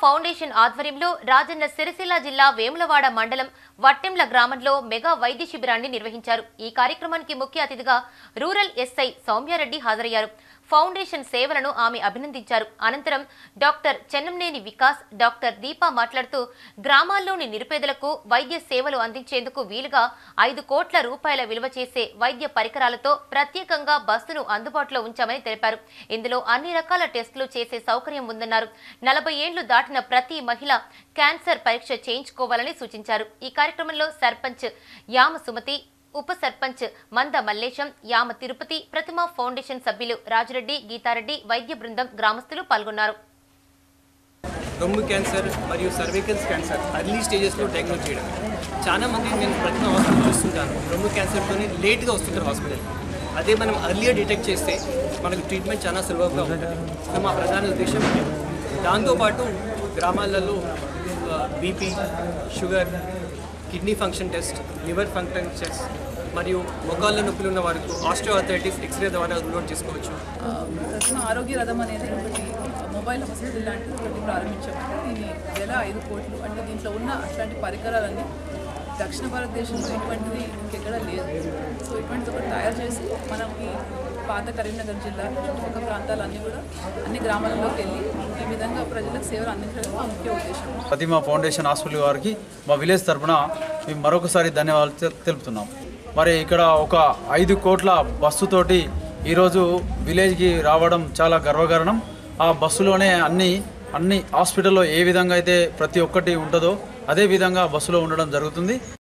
Foundation ఆధ్వర్యంలో రాజన్న సిరిసిల్ల జిల్లా వేములవాడ మండలం వట్టెంల గ్రామంలో మెగా వైద్య శిబిరాన్ని నిర్వహించారు ఈ కార్యక్రమానికి ముఖ్య అతిథిగా రూరల్ ఎస్ఐ సౌమ్యారెడ్డి హాజరయ్యారు ఫౌండేషన్ సేవలను ఆమె అభినందించారు అనంతరం డాక్టర్ చెన్నంనేని వికాస్ డాక్టర్ దీపా మాట్లాడుతూ గ్రామాల్లోని నిరుపేదలకు వైద్య సేవలు అందించేందుకు వీలుగా ఐదు కోట్ల రూపాయల విలువ చేసే వైద్య పరికరాలతో ప్రత్యేకంగా బస్సును అందుబాటులో ఉంచామని తెలిపారు ఇందులో అన్ని రకాల టెస్టులు చేసే సౌకర్యం ఉందన్నారు నలభై ఏండ్లు దాటిన ప్రతి మహిళ క్యాన్సర్ పరీక్ష చేయించుకోవాలని సూచించారు ఈ కార్యక్రమంలో సర్పంచ్ యామ సుమతి ఉప సర్పంచ్ మంద మల్లేశం యామ తిరుపతి ప్రతిమ ఫౌండేషన్ సభ్యులు రాజిరెడ్డి గీతారెడ్డి వైద్య బృందం గ్రామస్తులు పాల్గొన్నారు రొమ్ము క్యాన్సర్ మరియు సర్వైకల్స్ క్యాన్సర్ అర్లీ స్టేజెస్లో డయాగ్నోస్ చేయడం చాలా మంది నేను ప్రతి హాస్పిటల్ చూస్తుంటాను రొమ్ము క్యాన్సర్తోనే లేట్గా వస్తుంటారు హాస్పిటల్ అదే మనం అర్లియర్ డిటెక్ట్ చేస్తే మనకు ట్రీట్మెంట్ చాలా సులభంగా ఉంటుంది సో మా ప్రధాన ఉద్దేశం ఇదే. దాంతోపాటు గ్రామాలలో BP sugar kidney function test liver function test మరియు మొగాళ్ళ నొప్పులు ఉన్న వారికి ఆస్ట్రోఆథరైటిస్ ఎక్స్రే ద్వారా రూల్ చేసుకోవచ్చు రత్న ఆరోగ్య రథం అనేది ఒకటి మొబైల్ హాస్పిటల్ లాంటిది ఒకటి ప్రారంభించామంటే దీని వెల ఐదు కోట్లు అంటే దీంట్లో ఉన్న అట్లాంటి పరికరాలన్నీ దక్షిణ భారతదేశంలో ఇటువంటిది ఇంకెక్కడా లేదు సో ఇటువంటిది ఒకటి తయారు చేసి మనకి పాత కరీంనగర్ జిల్లా చుట్టుపక్కల ప్రాంతాలన్నీ కూడా అన్ని గ్రామాలలోకి వెళ్ళి ఈ విధంగా ప్రజలకు సేవలు అందించడం మా ముఖ్య ఉద్దేశం ప్రతిమ ఫౌండేషన్ హాస్పిటల్ వారికి మా విలేజ్ తరపున మేము మరొకసారి ధన్యవాదాలు తె- తెలుపుతున్నాం మరి ఇక్కడ ఒక ఐదు కోట్ల బస్సుతోటి ఈరోజు విలేజ్కి రావడం చాలా గర్వకారణం ఆ బస్సులోనే అన్ని అన్ని హాస్పిటల్లో ఏ విధంగా అయితే ప్రతి ఒక్కటి ఉంటుందో అదే విధంగా బస్సులో ఉండడం జరుగుతుంది